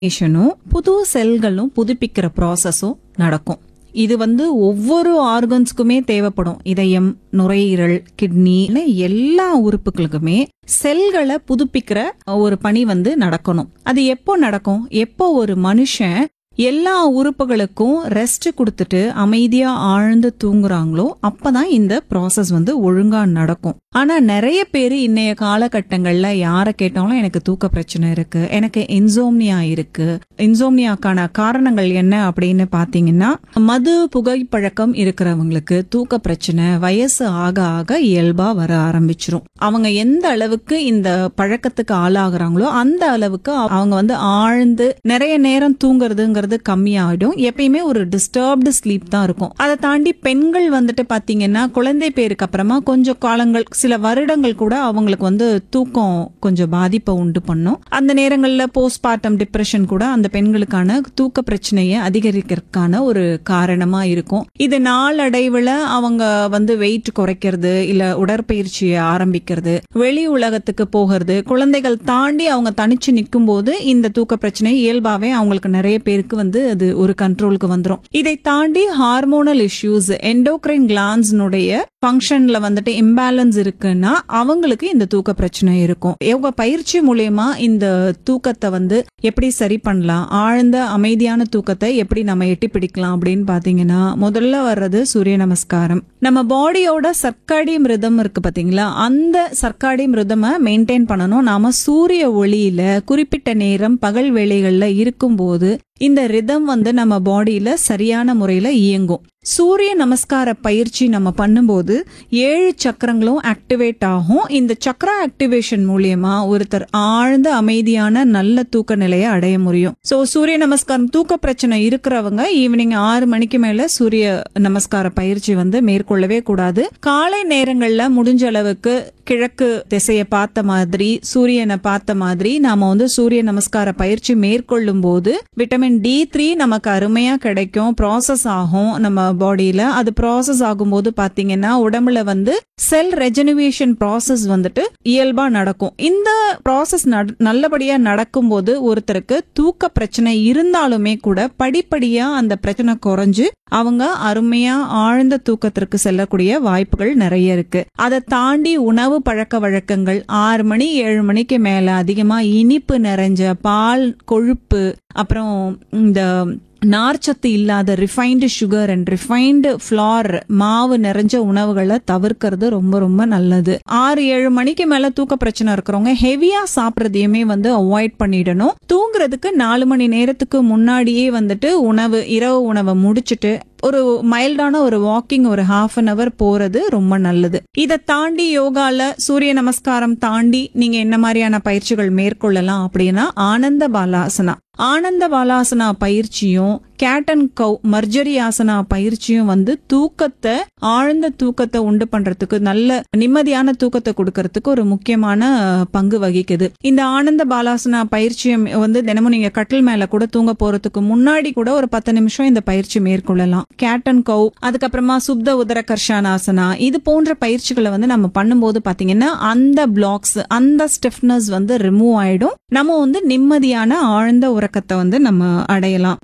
ரெஜினேஷனும் புது செல்களும் புதுப்பிக்கிற ப்ராசஸும் நடக்கும் இது வந்து ஒவ்வொரு ஆர்கன்ஸ்க்குமே தேவைப்படும் இதயம் நுரையீரல் கிட்னி எல்லா உறுப்புகளுக்குமே செல்களை புதுப்பிக்கிற ஒரு பணி வந்து நடக்கணும் அது எப்போ நடக்கும் எப்போ ஒரு மனுஷன் எல்லா உறுப்புகளுக்கும் ரெஸ்ட் கொடுத்துட்டு அமைதியா ஆழ்ந்து தூங்குறாங்களோ அப்பதான் இந்த ப்ராசஸ் வந்து ஒழுங்கா நடக்கும் ஆனா நிறைய பேர் இன்னைய காலகட்டங்கள்ல யார கேட்டாலும் எனக்கு தூக்க பிரச்சனை இருக்கு எனக்கு இன்சோம்னியா இருக்கு இன்சோம்னியாக்கான காரணங்கள் என்ன அப்படின்னு பாத்தீங்கன்னா மது புகைப்பழக்கம் இருக்கிறவங்களுக்கு தூக்க பிரச்சனை வயசு ஆக ஆக இயல்பா வர ஆரம்பிச்சிரும் அவங்க எந்த அளவுக்கு இந்த பழக்கத்துக்கு ஆளாகிறாங்களோ அந்த அளவுக்கு அவங்க வந்து ஆழ்ந்து நிறைய நேரம் தூங்குறதுங்கிறது கம்மியாயிடும் எப்பயுமே ஒரு டிஸ்டர்ப்டு ஸ்லீப் தான் இருக்கும் அதை தாண்டி பெண்கள் வந்துட்டு பாத்தீங்கன்னா குழந்தை பேருக்கு அப்புறமா கொஞ்சம் காலங்கள் சில வருடங்கள் கூட அவங்களுக்கு வந்து தூக்கம் கொஞ்சம் பாதிப்பை உண்டு பண்ணும் அந்த நேரங்கள்ல போஸ்ட்மார்ட்டம் டிப்ரெஷன் கூட அந்த பெண்களுக்கான தூக்க பிரச்சனையை அதிகரிக்கிறதுக்கான ஒரு காரணமா இருக்கும் இது நாளடைவுல அவங்க வந்து வெயிட் குறைக்கிறது இல்ல உடற்பயிற்சியை ஆரம்பிக்கிறது வெளி உலகத்துக்கு போகிறது குழந்தைகள் தாண்டி அவங்க தனிச்சு நிற்கும் போது இந்த தூக்க பிரச்சனை இயல்பாவே அவங்களுக்கு நிறைய பேருக்கு வந்து அது ஒரு கண்ட்ரோலுக்கு வந்துரும் இதை தாண்டி ஹார்மோனல் இஷ்யூஸ் எண்டோக்ரைன் கிளான்ஸ்னுடைய ஃபங்க்ஷன்ல வந்துட்டு இம்பேலன்ஸ் இருக்குன்னா அவங்களுக்கு இந்த தூக்க பிரச்சனை இருக்கும் யோகா பயிற்சி மூலியமா இந்த தூக்கத்தை வந்து எப்படி சரி பண்ணலாம் ஆழ்ந்த அமைதியான தூக்கத்தை எப்படி நம்ம எட்டி பிடிக்கலாம் அப்படின்னு பாத்தீங்கன்னா முதல்ல வர்றது சூரிய நமஸ்காரம் நம்ம பாடியோட சர்க்காடி மிருதம் இருக்கு பாத்தீங்களா அந்த சர்க்காடி மிருதம மெயின்டைன் பண்ணணும் நாம சூரிய ஒளியில குறிப்பிட்ட நேரம் பகல் வேளைகள்ல இருக்கும்போது இந்த ரிதம் வந்து நம்ம பாடியில சரியான முறையில இயங்கும் சூரிய நமஸ்கார பயிற்சி நம்ம பண்ணும்போது ஏழு சக்கரங்களும் ஆக்டிவேட் ஆகும் இந்த சக்கர ஆக்டிவேஷன் மூலியமா ஒருத்தர் ஆழ்ந்த அமைதியான நல்ல தூக்க நிலையை அடைய முடியும் சோ சூரிய நமஸ்காரம் தூக்க பிரச்சனை இருக்கிறவங்க ஈவினிங் ஆறு மணிக்கு மேல சூரிய நமஸ்கார பயிற்சி வந்து மேற்கொள்ளவே கூடாது காலை நேரங்கள்ல முடிஞ்ச அளவுக்கு கிழக்கு திசையை பார்த்த மாதிரி சூரியனை பார்த்த மாதிரி நாம வந்து சூரிய நமஸ்கார பயிற்சி மேற்கொள்ளும் போது விட்டமின் டி த்ரீ நமக்கு அருமையா கிடைக்கும் ப்ராசஸ் ஆகும் நம்ம பாடியில அது ப்ராசஸ் ஆகும்போது பாத்தீங்கன்னா உடம்புல வந்து செல் ரெஜனுவேஷன் ப்ராசஸ் வந்துட்டு இயல்பா நடக்கும் இந்த ப்ராசஸ் நல்லபடியா நடக்கும்போது ஒருத்தருக்கு தூக்க பிரச்சனை இருந்தாலுமே கூட படிப்படியா அந்த பிரச்சனை குறைஞ்சு அவங்க அருமையா ஆழ்ந்த தூக்கத்திற்கு செல்லக்கூடிய வாய்ப்புகள் நிறைய இருக்கு அதை தாண்டி உணவு பழக்க வழக்கங்கள் ஆறு மணி ஏழு மணிக்கு மேல அதிகமா இனிப்பு நிறைஞ்ச பால் கொழுப்பு அப்புறம் இந்த நார்ச்சத்து இல்லாத refined sugar and refined flour மாவு நிறைஞ்ச உணவுகளை தவிர்க்கிறது ரொம்ப ரொம்ப நல்லது ஆறு ஏழு மணிக்கு மேல தூக்க பிரச்சனை இருக்கிறவங்க ஹெவியா சாப்பிட்றதையுமே வந்து அவாய்ட் பண்ணிடணும் தூங்குறதுக்கு நாலு மணி நேரத்துக்கு முன்னாடியே வந்துட்டு உணவு இரவு உணவை முடிச்சிட்டு ஒரு மைல்டான ஒரு வாக்கிங் ஒரு ஹாஃப் அன் அவர் போறது ரொம்ப நல்லது இதை தாண்டி யோகால சூரிய நமஸ்காரம் தாண்டி நீங்க என்ன மாதிரியான பயிற்சிகள் மேற்கொள்ளலாம் அப்படின்னா ஆனந்த பாலாசனா ஆனந்த பாலாசனா பயிற்சியும் cat and cow Marjari asana பயிற்சியும் வந்து தூக்கத்தை ஆழ்ந்த தூக்கத்தை உண்டு பண்றதுக்கு நல்ல நிம்மதியான தூக்கத்தை கொடுக்கறதுக்கு ஒரு முக்கியமான பங்கு வகிக்குது இந்த ஆனந்த பாலாசனா பயிற்சியும் வந்து தினமும் நீங்க கட்டில் மேல கூட தூங்க போறதுக்கு முன்னாடி கூட ஒரு பத்து நிமிஷம் இந்த பயிற்சி மேற்கொள்ளலாம் கேட் அண்ட் கவ் அதுக்கப்புறமா சுப்த உதர கர்ஷானாசனா இது போன்ற பயிற்சிகளை வந்து நம்ம பண்ணும்போது பாத்தீங்கன்னா அந்த பிளாக்ஸ் அந்த ஸ்டிஃப்னஸ் வந்து ரிமூவ் ஆயிடும் நம்ம வந்து நிம்மதியான ஆழ்ந்த உறக்கத்தை வந்து நம்ம அடையலாம்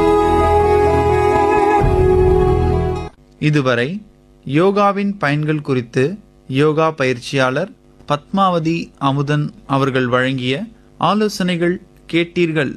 இதுவரை யோகாவின் பயன்கள் குறித்து யோகா பயிற்சியாளர் பத்மாவதி அமுதன் அவர்கள் வழங்கிய ஆலோசனைகள் கேட்டீர்கள்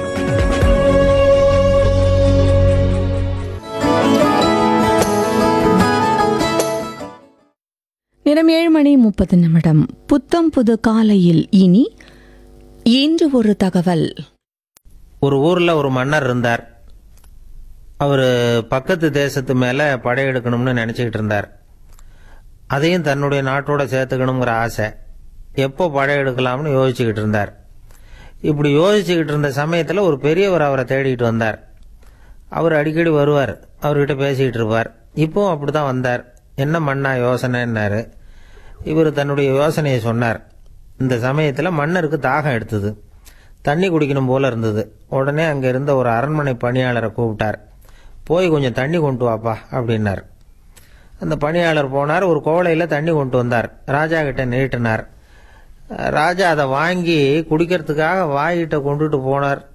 நிறம் ஏழு மணி முப்பது நிமிடம் புத்தம் புது காலையில் இனி இன்று ஒரு தகவல் ஒரு ஊர்ல ஒரு மன்னர் இருந்தார் அவர் பக்கத்து தேசத்து மேல படையெடுக்கணும்னு நினைச்சுக்கிட்டு இருந்தார் அதையும் தன்னுடைய நாட்டோட சேர்த்துக்கணுங்கிற ஆசை எப்போ படையெடுக்கலாம்னு யோசிச்சுக்கிட்டு இருந்தார் இப்படி யோசிச்சுக்கிட்டு இருந்த சமயத்தில் ஒரு பெரியவர் அவரை தேடிட்டு வந்தார் அவர் அடிக்கடி வருவார் அவர்கிட்ட பேசிக்கிட்டு இருப்பார் இப்போவும் அப்படிதான் வந்தார் என்ன மண்ணா யோசனைன்னாரு இவர் தன்னுடைய யோசனையை சொன்னார் இந்த சமயத்தில் மன்னருக்கு தாகம் எடுத்தது தண்ணி குடிக்கணும் போல இருந்தது உடனே அங்கே இருந்த ஒரு அரண்மனை பணியாளரை கூப்பிட்டார் போய் கொஞ்சம் தண்ணி கொண்டு வாப்பா அப்படின்னார் அந்த பணியாளர் போனார் ஒரு கோவலையில் தண்ணி கொண்டு வந்தார் ராஜா கிட்ட நீட்டினார் ராஜா அதை வாங்கி குடிக்கிறதுக்காக வாய்கிட்ட கொண்டுட்டு போனார்